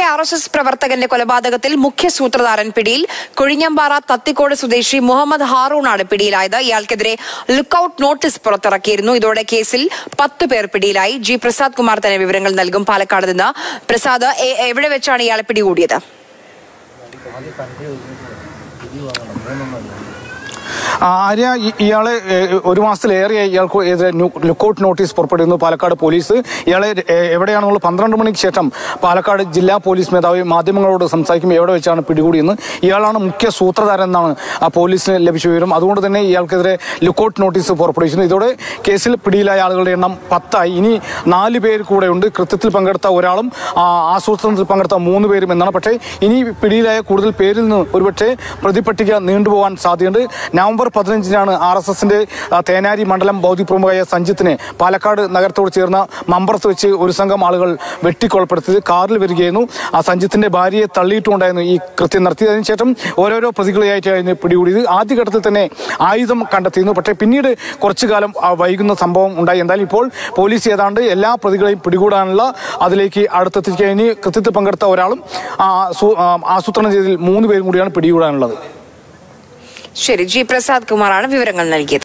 R S S പ്രവർത്തകന്റെ കൊലപാതകത്തിൽ മുഖ്യ സൂത്രധാരൻ പിടിയിൽ കൊഴിഞ്ഞമ്പാറ തത്തിക്കോട് സ്വദേശി മുഹമ്മദ് ഹാറൂണാണ് പിടിയിലായത് ഇയാൾക്കെതിരെ ലുക്കൌട്ട് നോട്ടീസ് പുറത്തിറക്കിയിരുന്നു ഇതോടെ കേസിൽ പത്ത് പേർ പിടിയിലായി ജി പ്രസാദ് കുമാർ തന്നെ വിവരങ്ങൾ നൽകും പാലക്കാട് നിന്ന് പ്രസാദ് എ- എവിടെ വെച്ചാണ് ഇയാളെ പിടികൂടിയത് ആ, ആര്യ ഇ- ഇയാളെ ഏ, ഒരു മാസത്തിലേറെ ഇയാൾക്ക് എതിരെ ലുക്കൌട്ട് നോട്ടീസ് പുറപ്പെടുന്നു പാലക്കാട് പോലീസ് ഇയാളെ ഏ, എവിടെയാണെന്നുള്ള പന്ത്രണ്ട് മണിക്ക് ശേഷം പാലക്കാട് ജില്ലാ പോലീസ് മേധാവി മാധ്യമങ്ങളോട് സംസാരിക്കുമ്പോൾ എവിടെ വെച്ചാണ് പിടികൂടിയെന്ന് ഇയാളാണ് മുഖ്യ സൂത്രധാരൻ എന്നാണ് ആ പോലീസിന് ലഭിച്ച വിവരം അതുകൊണ്ട് തന്നെ ഇയാൾക്കെതിരെ ലുക്കൌട്ട് നോട്ടീസ് പുറപ്പെടുവിച്ചിരുന്നു ഇതോടെ കേസിൽ പിടിയിലായ ആളുകളുടെ എണ്ണം പത്തായി ഇനി നാല് പേര് കൂടെയുണ്ട് കൃത്യത്തിൽ പങ്കെടുത്ത ഒരാളും ആ, ആസൂത്രണത്തിൽ പങ്കെടുത്ത മൂന്ന് പേരും എന്നാണ് പക്ഷേ ഇനി പിടിയിലായ കൂടുതൽ പേരിൽ നിന്ന് ഒരുപക്ഷെ പ്രതിപട്ടിക നീണ്ടുപോകാൻ സാധ്യതയുണ്ട് നവംബർ പതിനഞ്ചിനാണ് ആർ എസ് എസിന്റെ തേനാരി മണ്ഡലം ഭൗതിക പ്രമുഖയായ സഞ്ജിത്തിനെ പാലക്കാട് നഗരത്തോട് ചേർന്ന മമ്പറത്ത് വെച്ച് ഒരു സംഘം ആളുകൾ വെട്ടിക്കൊലപ്പെടുത്തിയത് കാറിൽ വരികയായിരുന്നു ആ സഞ്ജിത്തിന്റെ ഭാര്യയെ തള്ളിയിട്ടുണ്ടായിരുന്നു ഈ കൃത്യം നടത്തിയതിനു ശേഷം ഓരോരോ പ്രതികളെയായിട്ടായിരുന്നു പിടികൂടിയത് ആദ്യഘട്ടത്തിൽ തന്നെ ആയുധം കണ്ടെത്തിയിരുന്നു പക്ഷേ പിന്നീട് കുറച്ചു കാലം ആ, വൈകുന്ന സംഭവം ഉണ്ടായി എന്തായാലും ഇപ്പോൾ പോലീസ് ഏതാണ്ട് എല്ലാ പ്രതികളെയും പിടികൂടാനുള്ള അതിലേക്ക് അടുത്തെത്തിക്കുക ഇനി കൃത്യത്തിൽ പങ്കെടുത്ത ഒരാളും ആ, സു- ആ, ആസൂത്രണം ചെയ്തതിൽ മൂന്ന് പേരും കൂടിയാണ് പിടികൂടാനുള്ളത് ശരി ജി പ്രസാദ് കുമാറാണ് വിവരങ്ങൾ നൽകിയത്